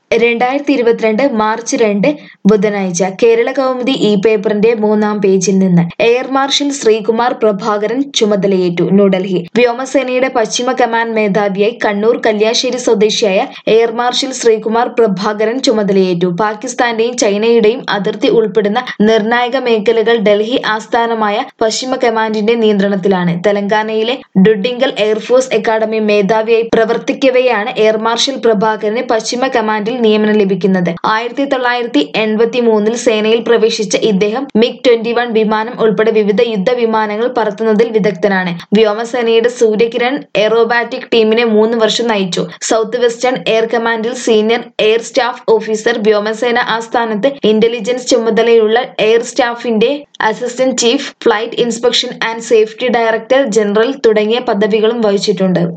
രണ്ടായിരത്തി ഇരുപത്തിരണ്ട് മാർച്ച് രണ്ട് ബുധനാഴ്ച കേരള കൗമുദി ഈ പേപ്പറിന്റെ മൂന്നാം പേജിൽ നിന്ന് എയർ മാർഷൽ ശ്രീകുമാർ പ്രഭാകരൻ ചുമതലയേറ്റു ന്യൂഡൽഹി വ്യോമസേനയുടെ പശ്ചിമ കമാൻഡ് മേധാവിയായി കണ്ണൂർ കല്യാശ്ശേരി സ്വദേശിയായ എയർ മാർഷൽ ശ്രീകുമാർ പ്രഭാകരൻ ചുമതലയേറ്റു പാകിസ്ഥാന്റെയും ചൈനയുടെയും അതിർത്തി ഉൾപ്പെടുന്ന നിർണായക മേഖലകൾ ഡൽഹി ആസ്ഥാനമായ പശ്ചിമ കമാൻഡിന്റെ നിയന്ത്രണത്തിലാണ് തെലങ്കാനയിലെ ഡുഡിങ്കൽ എയർഫോഴ്സ് അക്കാദമി മേധാവിയായി പ്രവർത്തിക്കവെയാണ് എയർ മാർഷൽ പ്രഭാകരന് പശ്ചിമ കമാൻഡിൽ നിയമനം ലഭിക്കുന്നത് ആയിരത്തി തൊള്ളായിരത്തി എൺപത്തി മൂന്നിൽ സേനയിൽ പ്രവേശിച്ച ഇദ്ദേഹം മിഗ് ട്വന്റി വൺ വിമാനം ഉൾപ്പെടെ വിവിധ യുദ്ധവിമാനങ്ങൾ പറത്തുന്നതിൽ വിദഗ്ധനാണ് വ്യോമസേനയുടെ സൂര്യകിരൺ എറോബാറ്റിക് ടീമിനെ മൂന്ന് വർഷം നയിച്ചു സൗത്ത് വെസ്റ്റേൺ എയർ കമാൻഡിൽ സീനിയർ എയർ സ്റ്റാഫ് ഓഫീസർ വ്യോമസേന ആസ്ഥാനത്ത് ഇന്റലിജൻസ് ചുമതലയുള്ള എയർ സ്റ്റാഫിന്റെ assistant chief flight inspection and safety director general തുടങ്ങിയ പദവികളും വഹിച്ചിട്ടുണ്ട്